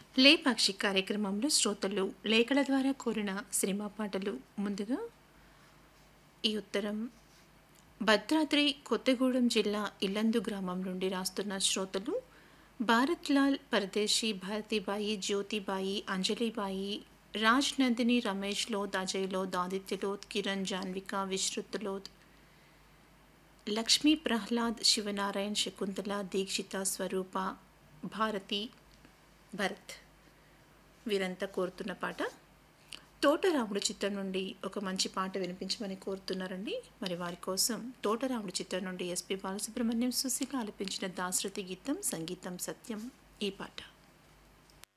లేపాక్షి కార్యక్రమంలో శ్రోతలు లేఖల ద్వారా కోరిన సినిమా పాటలు ముందుగా ఈ ఉత్తరం భద్రాద్రి కొత్తగూడెం జిల్లా ఇల్లందు గ్రామం నుండి రాస్తున్న శ్రోతలు భారత్ లాల్ పరదేశీ భారతీబాయి జ్యోతిబాయి అంజలిబాయి రాజ్ నందిని రమేష్ లోత్ అజయ్ లోత్ ఆదిత్య లోత్ కిరణ్ జాన్విక విశ్రుత్ లోత్ లక్ష్మీ ప్రహ్లాద్ శివనారాయణ్ శకుంతల దీక్షిత స్వరూప భారతి భరత్ వీరంతా కోరుతున్న పాట తోటరాముడు చిత్రం నుండి ఒక మంచి పాట వినిపించమని కోరుతున్నారండి మరి వారి కోసం తోటరాముడు చిత్రం నుండి ఎస్పి బాలసుబ్రహ్మణ్యం సుశీల ఆలపించిన దాశరథి గీతం సంగీతం సత్యం ఈ పాట